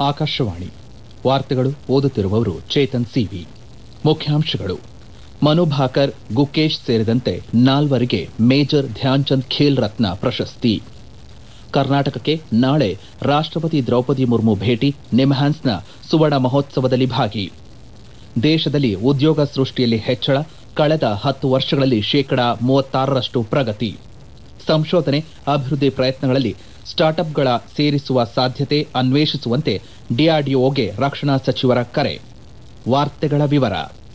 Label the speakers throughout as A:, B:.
A: ಆಕಾಶವಾಣಿ ವಾರ್ತೆಗಳು ಓದುತ್ತಿರುವವರು ಚೇತನ್ ಸಿವಿ ಮುಖ್ಯಾಂಶಗಳು ಮನು ಭಾಕರ್ ಗುಕೇಶ್ ಸೇರಿದಂತೆ ನಾಲ್ವರಿಗೆ ಮೇಜರ್ ಧ್ಯಾನ್ಚಂದ್ ಖೇಲ್ ರತ್ನ ಪ್ರಶಸ್ತಿ ಕರ್ನಾಟಕಕ್ಕೆ ನಾಳೆ ರಾಷ್ಟಪತಿ ದ್ರೌಪದಿ ಮುರ್ಮು ಭೇಟಿ ನಿಮ್ಹಾನ್ಸ್ನ ಸುವರ್ಣ ಮಹೋತ್ಸವದಲ್ಲಿ ಭಾಗಿ ದೇಶದಲ್ಲಿ ಉದ್ಯೋಗ ಸೃಷ್ಟಿಯಲ್ಲಿ ಹೆಚ್ಚಳ ಕಳೆದ ಹತ್ತು ವರ್ಷಗಳಲ್ಲಿ ಶೇಕಡಾ ಮೂವತ್ತಾರರಷ್ಟು ಪ್ರಗತಿ ಸಂಶೋಧನೆ ಅಭಿವೃದ್ಧಿ ಪ್ರಯತ್ನಗಳಲ್ಲಿ ಸ್ಟಾರ್ಟ್ಅಪ್ಗಳ ಸೇರಿಸುವ ಸಾಧ್ಯತೆ ಅನ್ವೇಷಿಸುವಂತೆ ಡಿಆರ್ಡಿಒಗೆ ರಕ್ಷಣಾ ಸಚಿವರ ಕರೆ ವಾರ್ತೆಗಳ ವಿವರ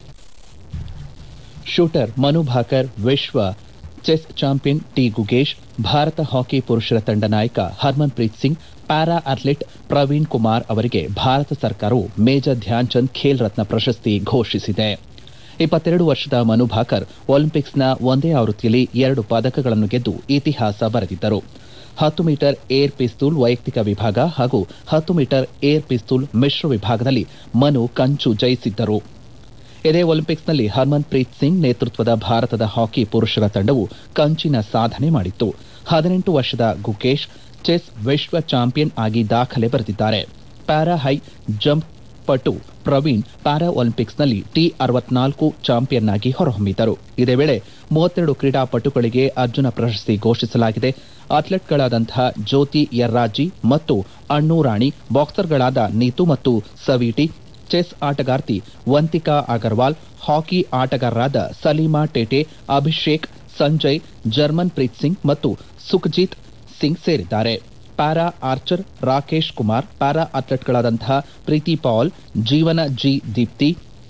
A: ಶೂಟರ್ ಮನು ಭಾಕರ್ ವಿಶ್ವ chess champion T Gukesh Bharat hockey ಪುರುಷರ ತಂಡ ನಾಯಕ ಹರ್ಮನ್ಪ್ರೀತ್ ಸಿಂಗ್ ಪ್ಯಾರಾ ಅಥ್ಲೀಟ್ ಪ್ರವೀಣ್ ಕುಮಾರ್ ಅವರಿಗೆ ಭಾರತ ಸರ್ಕಾರವು ಮೇಜರ್ ಧ್ಯಾನ್ಚಂದ್ ಖೇಲ್ ರತ್ನ ಪ್ರಶಸ್ತಿ ಘೋಷಿಸಿದೆ ಇಪ್ಪತ್ತೆರಡು ವರ್ಷದ ಮನು ಭಾಕರ್ ಒಲಿಂಪಿಕ್ಸ್ನ ಒಂದೇ ಆವೃತ್ತಿಯಲ್ಲಿ ಎರಡು ಪದಕಗಳನ್ನು ಗೆದ್ದು ಇತಿಹಾಸ ಬರೆದಿದ್ದರು ಹತ್ತು ಮೀಟರ್ ಏರ್ ಪಿಸ್ತೂಲ್ ವೈಯಕ್ತಿಕ ವಿಭಾಗ ಹಾಗೂ ಹತ್ತು ಮೀಟರ್ ಏರ್ ಪಿಸ್ತೂಲ್ ಮಿಶ್ರ ವಿಭಾಗದಲ್ಲಿ ಮನು ಕಂಚು ಜಯಿಸಿದ್ದರು ಇದೇ ಒಲಿಂಪಿಕ್ಸ್ನಲ್ಲಿ ಹರ್ಮನ್ ಪ್ರೀತ್ ಸಿಂಗ್ ನೇತೃತ್ವದ ಭಾರತದ ಹಾಕಿ ಪುರುಷರ ತಂಡವು ಕಂಚಿನ ಸಾಧನೆ ಮಾಡಿತ್ತು ಹದಿನೆಂಟು ವರ್ಷದ ಗುಕೇಶ್ ಚೆಸ್ ವಿಶ್ವ ಚಾಂಪಿಯನ್ ಆಗಿ ದಾಖಲೆ ಬರೆದಿದ್ದಾರೆ ಪ್ಯಾರಾ ಹೈ ಜಂಪ್ ಪಟು ಪ್ರವೀಣ್ ಪ್ಯಾರಾ ಒಲಿಂಪಿಕ್ಸ್ನಲ್ಲಿ ಟಿ ಅರವತ್ನಾಲ್ಕು ಚಾಂಪಿಯನ್ ಆಗಿ ಹೊರಹೊಮ್ಮಿದ್ದರು ಇದೇ ವೇಳೆ ಮೂವತ್ತೆರಡು ಕ್ರೀಡಾಪಟುಗಳಿಗೆ ಅರ್ಜುನ ಪ್ರಶಸ್ತಿ ಘೋಷಿಸಲಾಗಿದೆ ಅಥ್ಲೆಟ್ಗಳಾದಂತಹ ಜ್ಯೋತಿ ಯರ್ರಾಜಿ ಮತ್ತು ಅಣ್ಣೂರಾಣಿ ಬಾಕ್ಸರ್ಗಳಾದ ನೀತು ಮತ್ತು ಸವೀಟಿ ಚೆಸ್ ಆಟಗಾರ್ತಿ ವಂತಿಕಾ ಅಗರ್ವಾಲ್ ಹಾಕಿ ಆಟಗಾರರಾದ ಸಲೀಮಾ ಟೇಟೆ ಅಭಿಷೇಕ್ ಸಂಜಯ್ ಜರ್ಮನ್ ಪ್ರೀತ್ ಸಿಂಗ್ ಮತ್ತು ಸುಖಜಿತ್ ಸಿಂಗ್ ಸೇರಿದ್ದಾರೆ para archer Rakesh Kumar para ಅಥ್ಲೆಟ್ಗಳಾದಂತಹ ಪ್ರೀತಿ ಪಾಲ್ ಜೀವನ ಜಿ ದೀಪ್ತಿ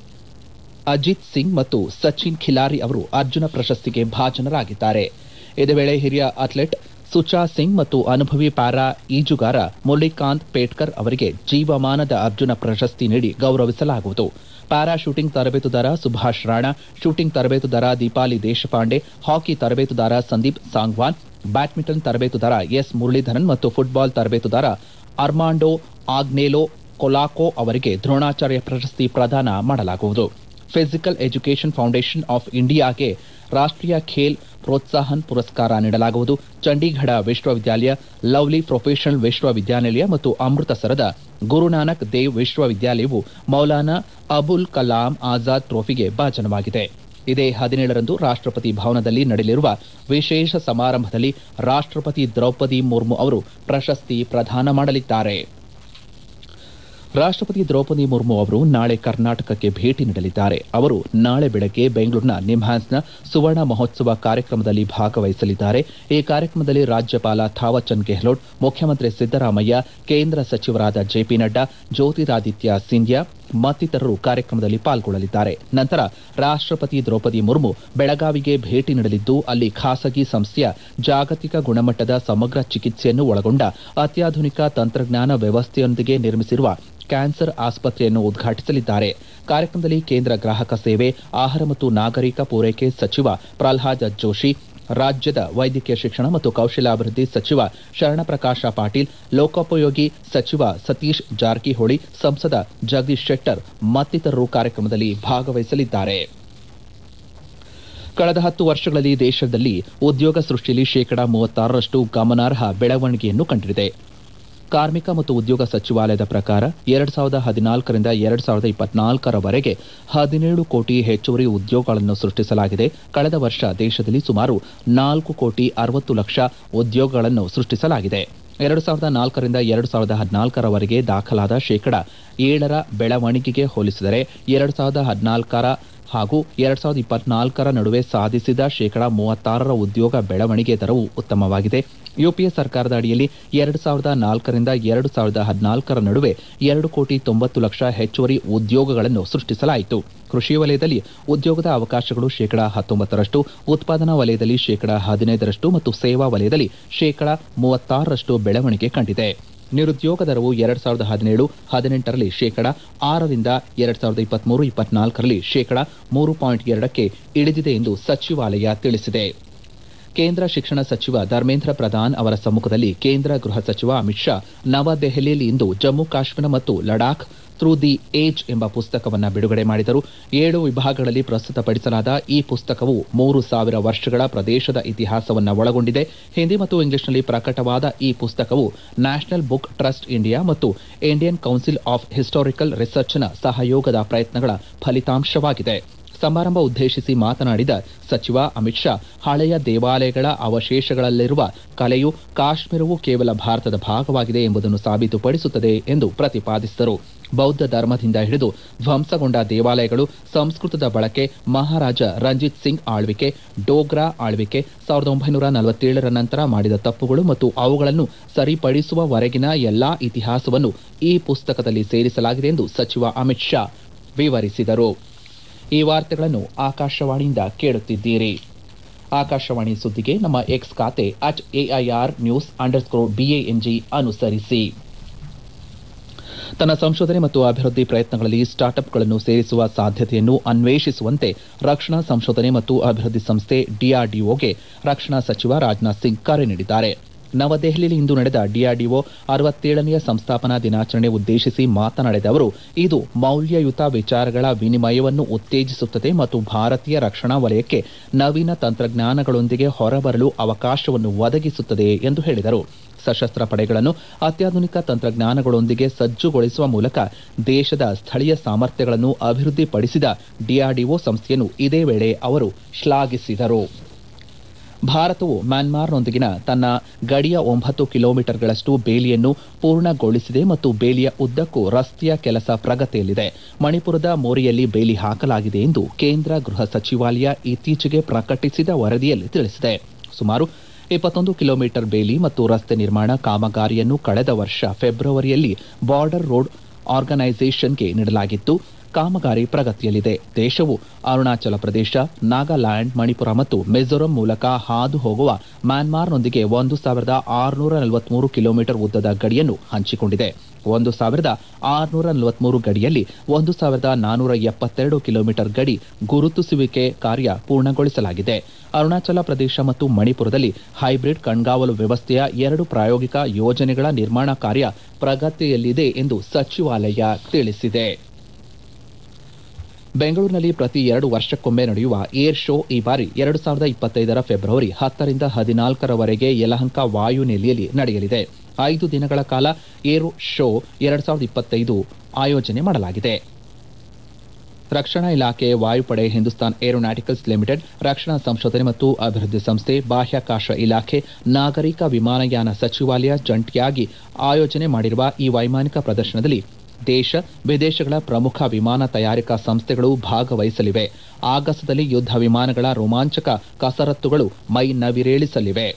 A: ಅಜಿತ್ ಸಿಂಗ್ ಮತ್ತು ಸಚಿನ್ ಖಿಲಾರಿ ಅವರು ಅರ್ಜುನ ಪ್ರಶಸ್ತಿಗೆ ಭಾಜನರಾಗಿದ್ದಾರೆ ಇದೇ ವೇಳೆ ಹಿರಿಯ ಅಥ್ಲೆಟ್ ಸುಚಾ ಸಿಂಗ್ ಮತ್ತು ಅನುಭವಿ ಪ್ಯಾರಾ ಈಜುಗಾರ ಮುರಳಿಕಾಂತ್ ಪೇಟ್ಕರ್ ಅವರಿಗೆ ಜೀವಮಾನದ ಅರ್ಜುನ ಪ್ರಶಸ್ತಿ ನೀಡಿ ಗೌರವಿಸಲಾಗುವುದು ಪ್ಯಾರಾ ಶೂಟಿಂಗ್ ತರಬೇತುದಾರ ಸುಭಾಷ್ ರಾಣಾ ಶೂಟಿಂಗ್ ತರಬೇತುದಾರ ದೀಪಾಲಿ ದೇಶಪಾಂಡೆ ಹಾಕಿ ತರಬೇತುದಾರ ಸಂದೀಪ್ ಸಾಂಗ್ವಾನ್ ಬ್ಯಾಡ್ಮಿಂಟನ್ ತರಬೇತುದಾರ ಎಸ್ ಮುರಳೀಧರನ್ ಮತ್ತು ಫುಟ್ಬಾಲ್ ತರಬೇತುದಾರ ಅರ್ಮಾಂಡೋ ಆಗ್ನೇಲೋ ಕೊಲಾಕೋ ಅವರಿಗೆ ದ್ರೋಣಾಚಾರ್ಯ ಪ್ರಶಸ್ತಿ ಪ್ರದಾನ ಮಾಡಲಾಗುವುದು ಫಿಸಿಕಲ್ ಎಜುಕೇಷನ್ ಫೌಂಡೇಶನ್ ಆಫ್ ಇಂಡಿಯಾಗೆ ರಾಷ್ಟೀಯ ಖೇಲ್ ಪ್ರೋತ್ಸಾಹನ್ ಪುರಸ್ಕಾರ ನೀಡಲಾಗುವುದು ಚಂಡೀಗಢ ವಿಶ್ವವಿದ್ಯಾಲಯ ಲವ್ಲಿ ಪ್ರೊಫೆಷನಲ್ ವಿಶ್ವವಿದ್ಯಾನಿಲಯ ಮತ್ತು ಅಮೃತಸರದ ಗುರುನಾನಕ್ ದೇವ್ ವಿಶ್ವವಿದ್ಯಾಲಯವು ಮೌಲಾನಾ ಅಬುಲ್ ಕಲಾಂ ಆಜಾದ್ ಟ್ರೋಫಿಗೆ ಭಾಜನವಾಗಿದೆ ಇದೇ ಹದಿನೇಳರಂದು ರಾಷ್ಟಪತಿ ಭವನದಲ್ಲಿ ನಡೆಯಲಿರುವ ವಿಶೇಷ ಸಮಾರಂಭದಲ್ಲಿ ರಾಷ್ಟಪತಿ ದ್ರೌಪದಿ ಮುರ್ಮು ಅವರು ಪ್ರಶಸ್ತಿ ಪ್ರದಾನ ಮಾಡಲಿದ್ದಾರೆ ರಾಷ್ಟಪತಿ ದ್ರೌಪದಿ ಮುರ್ಮು ಅವರು ನಾಳೆ ಕರ್ನಾಟಕಕ್ಕೆ ಭೇಟಿ ನೀಡಲಿದ್ದಾರೆ ಅವರು ನಾಳೆ ಬೆಳಗ್ಗೆ ಬೆಂಗಳೂರಿನ ನಿಮ್ಹಾನ್ಸ್ನ ಸುವರ್ಣ ಮಹೋತ್ಸವ ಕಾರ್ಯಕ್ರಮದಲ್ಲಿ ಭಾಗವಹಿಸಲಿದ್ದಾರೆ ಈ ಕಾರ್ಯಕ್ರಮದಲ್ಲಿ ರಾಜ್ಯಪಾಲ ಥಾವರ್ಚಂದ್ ಗೆಹ್ಲೋಟ್ ಮುಖ್ಯಮಂತ್ರಿ ಸಿದ್ದರಾಮಯ್ಯ ಕೇಂದ್ರ ಸಚಿವರಾದ ಜೆಪಿ ನಡ್ಡಾ ಜ್ಯೋತಿರಾದಿತ್ಯ ಸಿಂಧ್ಯಾ ಮತ್ತಿತರರು ಕಾರ್ಯಕ್ರಮದಲ್ಲಿ ಪಾಲ್ಗೊಳ್ಳಲಿದ್ದಾರೆ ನಂತರ ರಾಷ್ಟಪತಿ ದ್ರೌಪದಿ ಮುರ್ಮು ಬೆಳಗಾವಿಗೆ ಭೇಟಿ ನೀಡಲಿದ್ದು ಅಲ್ಲಿ ಖಾಸಗಿ ಸಂಸ್ಥೆಯ ಜಾಗತಿಕ ಗುಣಮಟ್ಟದ ಸಮಗ್ರ ಚಿಕಿತ್ಸೆಯನ್ನು ಒಳಗೊಂಡ ಅತ್ಯಾಧುನಿಕ ತಂತ್ರಜ್ಞಾನ ವ್ಯವಸ್ಥೆಯೊಂದಿಗೆ ನಿರ್ಮಿಸಿರುವ ಕ್ಯಾನ್ಸರ್ ಆಸ್ಪತ್ರೆಯನ್ನು ಉದ್ಘಾಟಿಸಲಿದ್ದಾರೆ ಕಾರ್ಯಕ್ರಮದಲ್ಲಿ ಕೇಂದ್ರ ಗ್ರಾಹಕ ಸೇವೆ ಆಹಾರ ಮತ್ತು ನಾಗರಿಕ ಪೂರೈಕೆ ಸಚಿವ ಪ್ರಹ್ಲಾದ್ ಜೋಶಿ ರಾಜ್ಯದ ವೈದ್ಯಕೀಯ ಶಿಕ್ಷಣ ಮತ್ತು ಕೌಶಲ್ಯಾಭಿವೃದ್ಧಿ ಸಚಿವ ಶರಣಪ್ರಕಾಶ ಪಾಟೀಲ್ ಲೋಕೋಪಯೋಗಿ ಸಚಿವ ಸತೀಶ್ ಜಾರಕಿಹೊಳಿ ಸಂಸದ ಜಗದೀಶ್ ಶೆಟ್ಟರ್ ಮತ್ತಿತರರು ಕಾರ್ಯಕ್ರಮದಲ್ಲಿ ಭಾಗವಹಿಸಲಿದ್ದಾರೆ ಕಳೆದ ಹತ್ತು ವರ್ಷಗಳಲ್ಲಿ ದೇಶದಲ್ಲಿ ಉದ್ಯೋಗ ಸೃಷ್ಟಿಯಲ್ಲಿ ಶೇಕಡಾ ಮೂವತ್ತಾರರಷ್ಟು ಗಮನಾರ್ಹ ಬೆಳವಣಿಗೆಯನ್ನು ಕಂಡಿದೆ ಕಾರ್ಮಿಕ ಮತ್ತು ಉದ್ಯೋಗ ಸಚಿವಾಲಯದ ಪ್ರಕಾರ ಎರಡ್ ಸಾವಿರದ ಹದಿನಾಲ್ಕರಿಂದ ಎರಡ್ ಸಾವಿರದ ಇಪ್ಪತ್ನಾಲ್ಕರವರೆಗೆ ಹದಿನೇಳು ಕೋಟಿ ಹೆಚ್ಚುವರಿ ಉದ್ಯೋಗಗಳನ್ನು ಸೃಷ್ಟಿಸಲಾಗಿದೆ ಕಳೆದ ವರ್ಷ ದೇಶದಲ್ಲಿ ಸುಮಾರು ನಾಲ್ಕು ಕೋಟಿ ಅರವತ್ತು ಲಕ್ಷ ಉದ್ಯೋಗಗಳನ್ನು ಸೃಷ್ಟಿಸಲಾಗಿದೆ ಎರಡು ಸಾವಿರದ ನಾಲ್ಕರಿಂದ ಎರಡು ಸಾವಿರದ ಹದಿನಾಲ್ಕರವರೆಗೆ ದಾಖಲಾದ ಶೇಕಡಾ ಏಳರ ಬೆಳವಣಿಗೆಗೆ ಹೋಲಿಸಿದರೆ ಎರಡು ಸಾವಿರದ ಹದಿನಾಲ್ಕರ ಹಾಗೂ ಎರಡ್ ಸಾವಿರದ ಇಪ್ಪತ್ನಾಲ್ಕರ ನಡುವೆ ಸಾಧಿಸಿದ ಶೇಕಡಾ ಮೂವತ್ತಾರರ ಉದ್ಯೋಗ ಬೆಳವಣಿಗೆ ದರವು ಉತ್ತಮವಾಗಿದೆ ಯುಪಿಎ ಸರ್ಕಾರದ ಅಡಿಯಲ್ಲಿ ಎರಡು ಸಾವಿರದ ನಾಲ್ಕರಿಂದ ಎರಡು ಸಾವಿರದ ಹದಿನಾಲ್ಕರ ನಡುವೆ ಎರಡು ಕೋಟಿ ತೊಂಬತ್ತು ಲಕ್ಷ ಹೆಚ್ಚುವರಿ ಉದ್ಯೋಗಗಳನ್ನು ಸೃಷ್ಟಿಸಲಾಯಿತು ಕೃಷಿ ವಲಯದಲ್ಲಿ ಉದ್ಯೋಗದ ಅವಕಾಶಗಳು ಶೇಕಡಾ ಹತ್ತೊಂಬತ್ತರಷ್ಟು ಉತ್ಪಾದನಾ ವಲಯದಲ್ಲಿ ಶೇಕಡಾ ಹದಿನೈದರಷ್ಟು ಮತ್ತು ಸೇವಾ ವಲಯದಲ್ಲಿ ಶೇಕಡಾ ಮೂವತ್ತಾರರಷ್ಟು ಬೆಳವಣಿಗೆ ಕಂಡಿದೆ ನಿರುದ್ಯೋಗ ದರವು ಎರಡ್ ಸಾವಿರದ ಹದಿನೇಳು ಹದಿನೆಂಟರಲ್ಲಿ ಶೇಕಡಾ ಆರರಿಂದ ಎರಡ್ ಸಾವಿರದ ಇಪ್ಪತ್ಮೂರು ಇಪ್ಪತ್ನಾಲ್ಕರಲ್ಲಿ ಶೇಕಡಾ ಮೂರು ಪಾಯಿಂಟ್ ಎರಡಕ್ಕೆ ಇಳಿದಿದೆ ಎಂದು ಸಚಿವಾಲಯ ತಿಳಿಸಿದೆ ಕೇಂದ್ರ ಶಿಕ್ಷಣ ಸಚಿವ ಧರ್ಮೇಂದ್ರ ಪ್ರಧಾನ್ ಅವರ ಸಮ್ಮುಖದಲ್ಲಿ ಕೇಂದ್ರ ಗೃಹ ಸಚಿವ ಅಮಿತ್ ಶಾ ನವದೆಹಲಿಯಲ್ಲಿ ಇಂದು ಜಮ್ಮು ಕಾಶ್ಮೀರ ಮತ್ತು ಲಡಾಖ್ ಥ್ರೂ ದಿ ಏಜ್ ಎಂಬ ಪುಸ್ತಕವನ್ನು ಬಿಡುಗಡೆ ಮಾಡಿದರು ಏಳು ವಿಭಾಗಗಳಲ್ಲಿ ಪ್ರಸ್ತುತಪಡಿಸಲಾದ ಈ ಪುಸ್ತಕವು ಮೂರು ಸಾವಿರ ವರ್ಷಗಳ ಪ್ರದೇಶದ ಇತಿಹಾಸವನ್ನು ಒಳಗೊಂಡಿದೆ ಹಿಂದಿ ಮತ್ತು ಇಂಗ್ಲಿಷ್ನಲ್ಲಿ ಪ್ರಕಟವಾದ ಈ ಪುಸ್ತಕವು ನ್ಯಾಷನಲ್ ಬುಕ್ ಟ್ರಸ್ಟ್ ಇಂಡಿಯಾ ಮತ್ತು ಇಂಡಿಯನ್ ಕೌನ್ಸಿಲ್ ಆಫ್ ಹಿಸ್ಟಾರಿಕಲ್ ರಿಸರ್ಚ್ನ ಸಹಯೋಗದ ಪ್ರಯತ್ನಗಳ ಫಲಿತಾಂಶವಾಗಿದೆ ಸಮಾರಂಭ ಉದ್ದೇಶಿಸಿ ಮಾತನಾಡಿದ ಸಚಿವ ಅಮಿತ್ ಶಾ ಹಳೆಯ ದೇವಾಲಯಗಳ ಅವಶೇಷಗಳಲ್ಲಿರುವ ಕಲೆಯು ಕಾಶ್ಮೀರವು ಕೇವಲ ಭಾರತದ ಭಾಗವಾಗಿದೆ ಎಂಬುದನ್ನು ಸಾಬೀತುಪಡಿಸುತ್ತದೆ ಎಂದು ಪ್ರತಿಪಾದಿಸಿದರು ಬೌದ್ಧ ಧರ್ಮದಿಂದ ಹಿಡಿದು ಧ್ವಂಸಗೊಂಡ ದೇವಾಲಯಗಳು ಸಂಸ್ಕೃತದ ಬಳಕೆ ಮಹಾರಾಜ ರಂಜಿತ್ ಸಿಂಗ್ ಆಳ್ವಿಕೆ ಡೋಗ್ರಾ ಆಳ್ವಿಕೆ ಸಾವಿರದ ಒಂಬೈನೂರ ನಲವತ್ತೇಳರ ನಂತರ ಮಾಡಿದ ತಪ್ಪುಗಳು ಮತ್ತು ಅವುಗಳನ್ನು ಸರಿಪಡಿಸುವವರೆಗಿನ ಎಲ್ಲಾ ಇತಿಹಾಸವನ್ನು ಈ ಪುಸ್ತಕದಲ್ಲಿ ಸೇರಿಸಲಾಗಿದೆ ಎಂದು ಸಚಿವ ಅಮಿತ್ ಶಾ ವಿವರಿಸಿದರು ಈ ವಾರ್ತೆಗಳನ್ನು ಆಕಾಶವಾಣಿಯಿಂದ ಕೇಳುತ್ತಿದ್ದೀರಿ ಆಕಾಶವಾಣಿ ಸುದ್ದಿಗೆ ನಮ್ಮ ಎಕ್ಸ್ ಖಾತೆ at AIR news underscore BANG ಅನುಸರಿಸಿ ತನ್ನ ಸಂಶೋಧನೆ ಮತ್ತು ಅಭಿವೃದ್ಧಿ ಪ್ರಯತ್ನಗಳಲ್ಲಿ ಸ್ಟಾರ್ಟ್ಅಪ್ಗಳನ್ನು ಸೇರಿಸುವ ಸಾಧ್ಯತೆಯನ್ನು ಅನ್ವೇಷಿಸುವಂತೆ ರಕ್ಷಣಾ ಸಂಶೋಧನೆ ಮತ್ತು ಅಭಿವೃದ್ಧಿ ಸಂಸ್ಥೆ ಡಿಆರ್ಡಿಒಗೆ ರಕ್ಷಣಾ ಸಚಿವ ರಾಜನಾಥ್ ಸಿಂಗ್ ಕರೆ ನೀಡಿದ್ದಾರೆ ನವದೆಹಲಿಯಲ್ಲಿ ಇಂದು ನಡೆದ ಡಿಆರ್ಡಿಒ ಅರವತ್ತೇಳನೆಯ ಸಂಸ್ಥಾಪನಾ ದಿನಾಚರಣೆ ಉದ್ದೇಶಿಸಿ ಮಾತನಾಡಿದ ಅವರು ಇದು ಮೌಲ್ಯಯುತ ವಿಚಾರಗಳ ವಿನಿಮಯವನ್ನು ಉತ್ತೇಜಿಸುತ್ತದೆ ಮತ್ತು ಭಾರತೀಯ ರಕ್ಷಣಾ ವಲಯಕ್ಕೆ ನವೀನ ತಂತ್ರಜ್ಞಾನಗಳೊಂದಿಗೆ ಹೊರಬರಲು ಅವಕಾಶವನ್ನು ಒದಗಿಸುತ್ತದೆ ಎಂದು ಹೇಳಿದರು ಸಶಸ್ತ್ರ ಪಡೆಗಳನ್ನು ಅತ್ಯಾಧುನಿಕ ತಂತ್ರಜ್ಞಾನಗಳೊಂದಿಗೆ ಸಜ್ಜುಗೊಳಿಸುವ ಮೂಲಕ ದೇಶದ ಸ್ಥಳೀಯ ಸಾಮರ್ಥ್ಯಗಳನ್ನು ಅಭಿವೃದ್ಧಿಪಡಿಸಿದ ಡಿಆರ್ಡಿಒ ಸಂಸ್ಥೆಯನ್ನು ಇದೇ ವೇಳೆ ಅವರು ಶ್ಲಾಘಿಸಿದರು ಭಾರತವು ಮ್ಯಾನ್ಮಾರ್ನೊಂದಿಗಿನ ತನ್ನ ಗಡಿಯ ಒಂಬತ್ತು ಕಿಲೋಮೀಟರ್ಗಳಷ್ಟು ಬೇಲಿಯನ್ನು ಪೂರ್ಣಗೊಳಿಸಿದೆ ಮತ್ತು ಬೇಲಿಯ ಉದ್ದಕ್ಕೂ ರಸ್ತೆಯ ಕೆಲಸ ಪ್ರಗತಿಯಲ್ಲಿದೆ ಮಣಿಪುರದ ಮೋರಿಯಲ್ಲಿ ಬೇಲಿ ಹಾಕಲಾಗಿದೆ ಎಂದು ಕೇಂದ್ರ ಗೃಹ ಸಚಿವಾಲಯ ಇತ್ತೀಚೆಗೆ ಪ್ರಕಟಿಸಿದ ವರದಿಯಲ್ಲಿ ತಿಳಿಸಿದೆ ಸುಮಾರು ಇಪ್ಪತ್ತೊಂದು ಕಿಲೋಮೀಟರ್ ಬೇಲಿ ಮತ್ತು ರಸ್ತೆ ನಿರ್ಮಾಣ ಕಾಮಗಾರಿಯನ್ನು ಕಳೆದ ವರ್ಷ ಫೆಬ್ರವರಿಯಲ್ಲಿ ಬಾರ್ಡರ್ ರೋಡ್ ಆರ್ಗನೈಸೇಷನ್ಗೆ ನೀಡಲಾಗಿತ್ತು ಕಾಮಗಾರಿ ಪ್ರಗತಿಯಲ್ಲಿದೆ ದೇಶವು ಅರುಣಾಚಲ ಪ್ರದೇಶ ನಾಗಾಲ್ಯಾಂಡ್ ಮಣಿಪುರ ಮತ್ತು ಮಿಜೋರಾಂ ಮೂಲಕ ಹಾದು ಹೋಗುವ ಮ್ಯಾನ್ಮಾರ್ನೊಂದಿಗೆ ಒಂದು ಸಾವಿರದ ಆರುನೂರ ನಲವತ್ಮೂರು ಕಿಲೋಮೀಟರ್ ಉದ್ದದ ಗಡಿಯನ್ನು ಹಂಚಿಕೊಂಡಿದೆ ಒಂದು ಸಾವಿರದ ಆರುನೂರ ನಲವತ್ಮೂರು ಗಡಿಯಲ್ಲಿ ಒಂದು ಸಾವಿರದ ನಾನೂರ ಎಪ್ಪತ್ತೆರಡು ಕಿಲೋಮೀಟರ್ ಗಡಿ ಗುರುತಿಸುವಿಕೆ ಕಾರ್ಯ ಪೂರ್ಣಗೊಳಿಸಲಾಗಿದೆ ಅರುಣಾಚಲ ಪ್ರದೇಶ ಮತ್ತು ಮಣಿಪುರದಲ್ಲಿ ಹೈಬ್ರಿಡ್ ಕಣ್ಗಾವಲು ವ್ಯವಸ್ಥೆಯ ಎರಡು ಪ್ರಾಯೋಗಿಕ ಯೋಜನೆಗಳ ನಿರ್ಮಾಣ ಕಾರ್ಯ ಪ್ರಗತಿಯಲ್ಲಿದೆ ಎಂದು ಸಚಿವಾಲಯ ತಿಳಿಸಿದೆ ಬೆಂಗಳೂರಿನಲ್ಲಿ ಪ್ರತಿ ಎರಡು ವರ್ಷಕ್ಕೊಮ್ಮೆ ನಡೆಯುವ ಏರ್ ಶೋ ಈ ಬಾರಿ ಎರಡು ಸಾವಿರದ ಇಪ್ಪತ್ತೈದರ ಫೆಬ್ರವರಿ ಹತ್ತರಿಂದ ಹದಿನಾಲ್ಕರವರೆಗೆ ಯಲಹಂಕ ವಾಯು ನೆಲೆಯಲ್ಲಿ ನಡೆಯಲಿದೆ ಐದು ದಿನಗಳ ಕಾಲ ಏರೋ ಶೋ ಎರಡು ಸಾವಿರದ ಇಪ್ಪತ್ತೈದು ಆಯೋಜನೆ ಮಾಡಲಾಗಿದೆ ರಕ್ಷಣಾ ಇಲಾಖೆ ವಾಯುಪಡೆ ಹಿಂದೂಸ್ತಾನ್ ಏರೋನಾಟಿಕಲ್ಸ್ ಲಿಮಿಟೆಡ್ ರಕ್ಷಣಾ ಸಂಶೋಧನೆ ಮತ್ತು ಅಭಿವೃದ್ಧಿ ಸಂಸ್ಥೆ ಬಾಹ್ಯಾಕಾಶ ಇಲಾಖೆ ನಾಗರಿಕ ವಿಮಾನಯಾನ ಸಚಿವಾಲಯ ಜಂಟಿಯಾಗಿ ಆಯೋಜನೆ ಮಾಡಿರುವ ಈ ವೈಮಾನಿಕ ಪ್ರದರ್ಶನದಲ್ಲಿ ದೇಶ ವಿದೇಶಗಳ ಪ್ರಮುಖ ವಿಮಾನ ತಯಾರಿಕಾ ಸಂಸ್ಥೆಗಳು ಭಾಗವಹಿಸಲಿವೆ ಆಗಸದಲ್ಲಿ ಯುದ್ಧ ವಿಮಾನಗಳ ರೋಮಾಂಚಕ ಕಸರತ್ತುಗಳು ಮೈ ನವಿರೇಳಿಸಲಿವೆ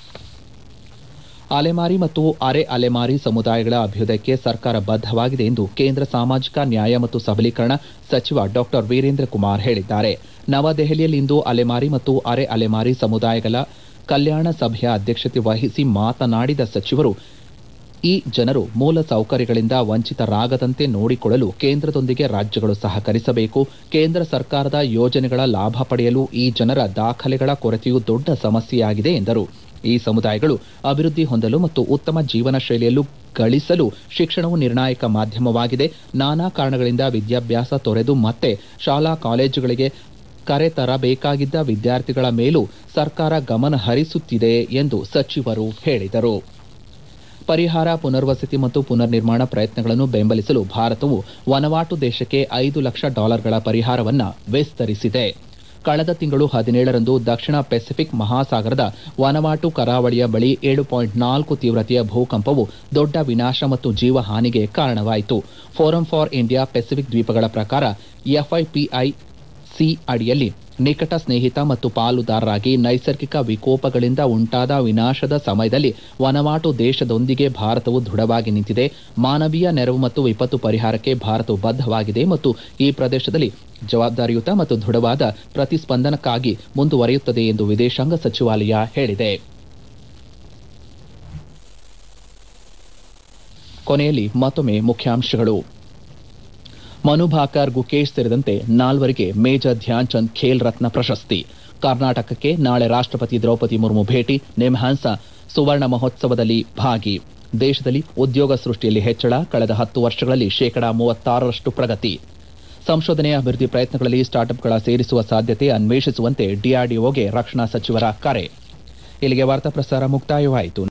A: ಅಲೆಮಾರಿ ಮತ್ತು ಅರೆ ಅಲೆಮಾರಿ ಸಮುದಾಯಗಳ ಅಭ್ಯುದಯಕ್ಕೆ ಸರ್ಕಾರ ಬದ್ಧವಾಗಿದೆ ಎಂದು ಕೇಂದ್ರ ಸಾಮಾಜಿಕ ನ್ಯಾಯ ಮತ್ತು ಸಬಲೀಕರಣ ಸಚಿವ ಡಾಕ್ಟರ್ ವೀರೇಂದ್ರ ಕುಮಾರ್ ಹೇಳಿದ್ದಾರೆ ನವದೆಹಲಿಯಲ್ಲಿಂದು ಅಲೆಮಾರಿ ಮತ್ತು ಅರೆ ಅಲೆಮಾರಿ ಸಮುದಾಯಗಳ ಕಲ್ಯಾಣ ಸಭೆಯ ಅಧ್ಯಕ್ಷತೆ ವಹಿಸಿ ಮಾತನಾಡಿದ ಸಚಿವರು ಈ ಜನರು ಮೂಲ ಸೌಕರ್ಯಗಳಿಂದ ವಂಚಿತರಾಗದಂತೆ ನೋಡಿಕೊಳ್ಳಲು ಕೇಂದ್ರದೊಂದಿಗೆ ರಾಜ್ಯಗಳು ಸಹಕರಿಸಬೇಕು ಕೇಂದ್ರ ಸರ್ಕಾರದ ಯೋಜನೆಗಳ ಲಾಭ ಪಡೆಯಲು ಈ ಜನರ ದಾಖಲೆಗಳ ಕೊರತೆಯು ದೊಡ್ಡ ಸಮಸ್ಯೆಯಾಗಿದೆ ಎಂದರು ಈ ಸಮುದಾಯಗಳು ಅಭಿವೃದ್ಧಿ ಹೊಂದಲು ಮತ್ತು ಉತ್ತಮ ಜೀವನ ಶೈಲಿಯಲ್ಲೂ ಗಳಿಸಲು ಶಿಕ್ಷಣವು ನಿರ್ಣಾಯಕ ಮಾಧ್ಯಮವಾಗಿದೆ ನಾನಾ ಕಾರಣಗಳಿಂದ ವಿದ್ಯಾಭ್ಯಾಸ ತೊರೆದು ಮತ್ತೆ ಶಾಲಾ ಕಾಲೇಜುಗಳಿಗೆ ಕರೆತರಬೇಕಾಗಿದ್ದ ವಿದ್ಯಾರ್ಥಿಗಳ ಮೇಲೂ ಸರ್ಕಾರ ಗಮನ ಹರಿಸುತ್ತಿದೆ ಎಂದು ಸಚಿವರು ಹೇಳಿದರು ಪರಿಹಾರ ಪುನರ್ವಸತಿ ಮತ್ತು ಪುನರ್ ನಿರ್ಮಾಣ ಪ್ರಯತ್ನಗಳನ್ನು ಬೆಂಬಲಿಸಲು ಭಾರತವು ವನವಾಟು ದೇಶಕ್ಕೆ ಐದು ಲಕ್ಷ ಡಾಲರ್ಗಳ ಪರಿಹಾರವನ್ನು ವಿಸ್ತರಿಸಿದೆ ಕಳೆದ ತಿಂಗಳು ಹದಿನೇಳರಂದು ದಕ್ಷಿಣ ಪೆಸಿಫಿಕ್ ಮಹಾಸಾಗರದ ವನವಾಟು ಕರಾವಳಿಯ ಬಳಿ ಏಳು ಪಾಯಿಂಟ್ ನಾಲ್ಕು ತೀವ್ರತೆಯ ಭೂಕಂಪವು ದೊಡ್ಡ ವಿನಾಶ ಮತ್ತು ಜೀವಹಾನಿಗೆ ಕಾರಣವಾಯಿತು ಫೋರಂ ಫಾರ್ ಇಂಡಿಯಾ ಪೆಸಿಫಿಕ್ ದ್ವೀಪಗಳ ಪ್ರಕಾರ ಎಫ್ಐಪಿಐ ಸಿ ಅಡಿಯಲ್ಲಿ ನಿಕಟ ಸ್ನೇಹಿತ ಮತ್ತು ಪಾಲುದಾರರಾಗಿ ನೈಸರ್ಗಿಕ ವಿಕೋಪಗಳಿಂದ ಉಂಟಾದ ವಿನಾಶದ ಸಮಯದಲ್ಲಿ ವನವಾಟು ದೇಶದೊಂದಿಗೆ ಭಾರತವು ದೃಢವಾಗಿ ನಿಂತಿದೆ ಮಾನವೀಯ ನೆರವು ಮತ್ತು ವಿಪತ್ತು ಪರಿಹಾರಕ್ಕೆ ಭಾರತವು ಬದ್ಧವಾಗಿದೆ ಮತ್ತು ಈ ಪ್ರದೇಶದಲ್ಲಿ ಜವಾಬ್ದಾರಿಯುತ ಮತ್ತು ದೃಢವಾದ ಪ್ರತಿಸ್ಪಂದನಕ್ಕಾಗಿ ಮುಂದುವರಿಯುತ್ತದೆ ಎಂದು ವಿದೇಶಾಂಗ ಸಚಿವಾಲಯ ಹೇಳಿದೆ ಕೊನೆಯಲ್ಲಿ ಮತ್ತೊಮ್ಮೆ ಮುಖ್ಯಾಂಶಗಳು ಮನು ಭಾಕರ್ ಗುಕೇಶ್ ಸೇರಿದಂತೆ ನಾಲ್ವರಿಗೆ ಮೇಜರ್ ಧ್ಯಾನ್ ಚಂದ್ ಖೇಲ್ ರತ್ನ ಪ್ರಶಸ್ತಿ ಕರ್ನಾಟಕಕ್ಕೆ ನಾಳೆ ರಾಷ್ಟ್ರಪತಿ ದ್ರೌಪದಿ ಮುರ್ಮು ಭೇಟಿ ನಿಮ್ಹಾನ್ಸ ಸುವರ್ಣ ಮಹೋತ್ಸವದಲ್ಲಿ ಭಾಗಿ ದೇಶದಲ್ಲಿ ಉದ್ಯೋಗ ಸೃಷ್ಟಿಯಲ್ಲಿ ಹೆಚ್ಚಳ ಕಳೆದ ಹತ್ತು ವರ್ಷಗಳಲ್ಲಿ ಶೇಕಡಾ ಮೂವತ್ತಾರರಷ್ಟು ಪ್ರಗತಿ ಸಂಶೋಧನೆ ಅಭಿವೃದ್ಧಿ ಪ್ರಯತ್ನಗಳಲ್ಲಿ ಸ್ಟಾರ್ಟ್ಅಪ್ಗಳ ಸೇರಿಸುವ ಸಾಧ್ಯತೆ ಅನ್ವೇಷಿಸುವಂತೆ ಡಿಆರ್ಡಿಒಗೆ ರಕ್ಷಣಾ ಸಚಿವರ ಕರೆ ಇಲ್ಲಿಗೆ ವಾರ್ತಾ ಪ್ರಸಾರ ಮುಕ್ತಾಯವಾಯಿತು